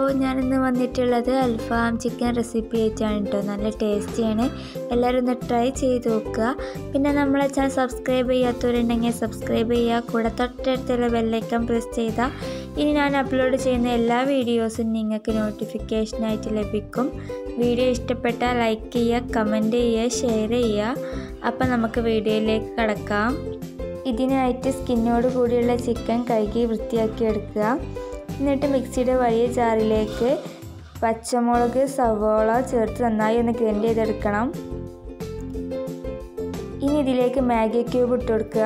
ഞാനിന്ന് വന്നിട്ടുള്ളത് അൽഫാം chicken recipe ആയിട്ടാണ് കേട്ടോ നല്ല ടേസ്റ്റിയാണ് എല്ലാവരും ഒന്ന് ട്രൈ ചെയ്ത് നോക്കുക പിന്നെ നമ്മളെ ചാനൽ സബ്സ്ക്രൈബ് ചെയ്യാത്തവരുണ്ടെങ്കിൽ സബ്സ്ക്രൈബ് ചെയ്യുക കൂടെ തൊട്ടടുത്തുള്ള ബെല്ലൈക്കൺ പ്രസ് ചെയ്താൽ ഇനി ഞാൻ അപ്ലോഡ് ചെയ്യുന്ന എല്ലാ വീഡിയോസും നിങ്ങൾക്ക് നോട്ടിഫിക്കേഷനായിട്ട് ലഭിക്കും വീഡിയോ ഇഷ്ടപ്പെട്ടാൽ ലൈക്ക് ചെയ്യുക കമൻറ്റ് ചെയ്യുക ഷെയർ ചെയ്യുക അപ്പം നമുക്ക് വീഡിയോയിലേക്ക് കടക്കാം ഇതിനായിട്ട് സ്കിന്നോട് കൂടിയുള്ള ചിക്കൻ കഴുകി വൃത്തിയാക്കി എടുക്കുക എന്നിട്ട് മിക്സിയുടെ വലിയ ജാറിലേക്ക് പച്ചമുളക് സവോള ചേർത്ത് നന്നായി ഒന്ന് ഗ്രൈൻഡ് ചെയ്തെടുക്കണം ഇനി ഇതിലേക്ക് മാഗി ക്യൂബ് ഇട്ട് കൊടുക്കുക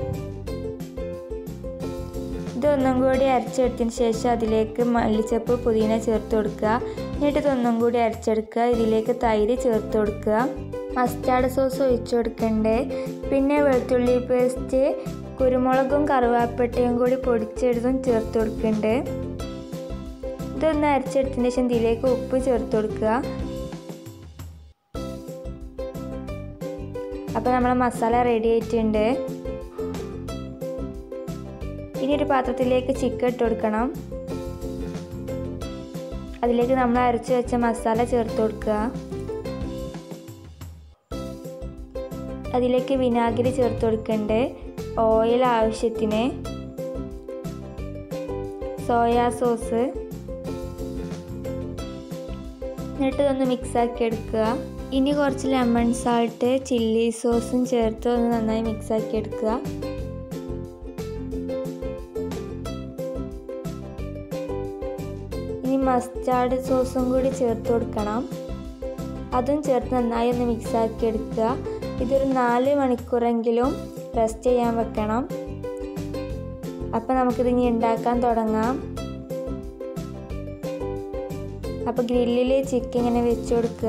ഇതൊന്നും കൂടി അരച്ചെടുത്തതിന് ശേഷം അതിലേക്ക് മല്ലിച്ചപ്പ് പുതിന ചേർത്ത് കൊടുക്കുക എന്നിട്ട് ഇതൊന്നും കൂടി അരച്ചെടുക്കുക ഇതിലേക്ക് തൈര് ചേർത്ത് കൊടുക്കുക മസ്റ്റാർഡ് സോസ് ഒഴിച്ചു കൊടുക്കണ്ടേ പിന്നെ വെളുത്തുള്ളി പേസ്റ്റ് കുരുമുളകും കറുവാപ്പട്ടയും കൂടി പൊടിച്ചെടുത്തും ചേർത്ത് കൊടുക്കുന്നുണ്ട് ഇതൊന്ന് അരച്ചെടുത്തതിന് ശേഷം ഇതിലേക്ക് ഉപ്പ് ചേർത്ത് കൊടുക്കുക അപ്പോൾ നമ്മളെ മസാല റെഡി ആയിട്ടുണ്ട് ഇനി ഒരു പാത്രത്തിലേക്ക് ചിക്കൻ ഇട്ട് കൊടുക്കണം അതിലേക്ക് നമ്മൾ അരച്ച് വെച്ച മസാല ചേർത്ത് കൊടുക്കുക അതിലേക്ക് വിനാഗിരി ചേർത്ത് കൊടുക്കണ്ടേ ഓയിൽ ആവശ്യത്തിന് സോയാ സോസ് എന്നിട്ട് ഒന്ന് മിക്സാക്കി എടുക്കുക ഇനി കുറച്ച് ലെമൺ സാൾട്ട് ചില്ലി സോസും ചേർത്ത് ഒന്ന് നന്നായി മിക്സാക്കി എടുക്കുക ഇനി മസ്റ്റാർഡ് സോസും കൂടി ചേർത്ത് കൊടുക്കണം അതും ചേർത്ത് നന്നായി ഒന്ന് മിക്സാക്കി എടുക്കുക ഇതൊരു നാല് മണിക്കൂറെങ്കിലും റെസ്റ്റ് ചെയ്യാൻ വെക്കണം അപ്പം നമുക്കിത് ഇനി ഉണ്ടാക്കാൻ തുടങ്ങാം അപ്പോൾ ഗ്രില്ലിൽ ചിക്കൻ ഇങ്ങനെ വെച്ച് കൊടുക്കുക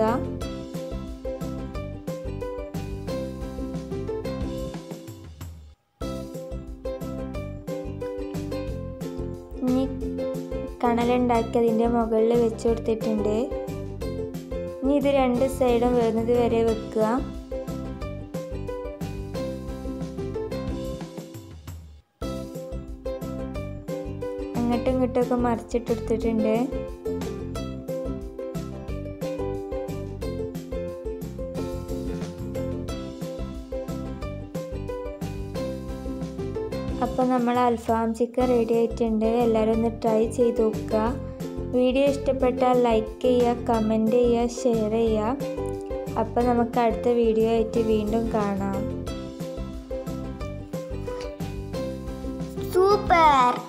ഇനി കണലുണ്ടാക്കി അതിൻ്റെ മുകളിൽ വെച്ച് കൊടുത്തിട്ടുണ്ട് ഇനി ഇത് രണ്ട് സൈഡും വരുന്നത് വരെ വെക്കുക അങ്ങോട്ടും ഇങ്ങോട്ടൊക്കെ മറിച്ചിട്ടെടുത്തിട്ടുണ്ട് അപ്പോൾ നമ്മൾ അൽഫാം ചിക്കൻ റെഡി ആയിട്ടുണ്ട് എല്ലാവരും ഒന്ന് ട്രൈ ചെയ്ത് നോക്കുക വീഡിയോ ഇഷ്ടപ്പെട്ടാൽ ലൈക്ക് ചെയ്യുക കമൻറ്റ് ചെയ്യുക ഷെയർ ചെയ്യുക അപ്പോൾ നമുക്ക് അടുത്ത വീഡിയോ ആയിട്ട് വീണ്ടും കാണാം സൂപ്പർ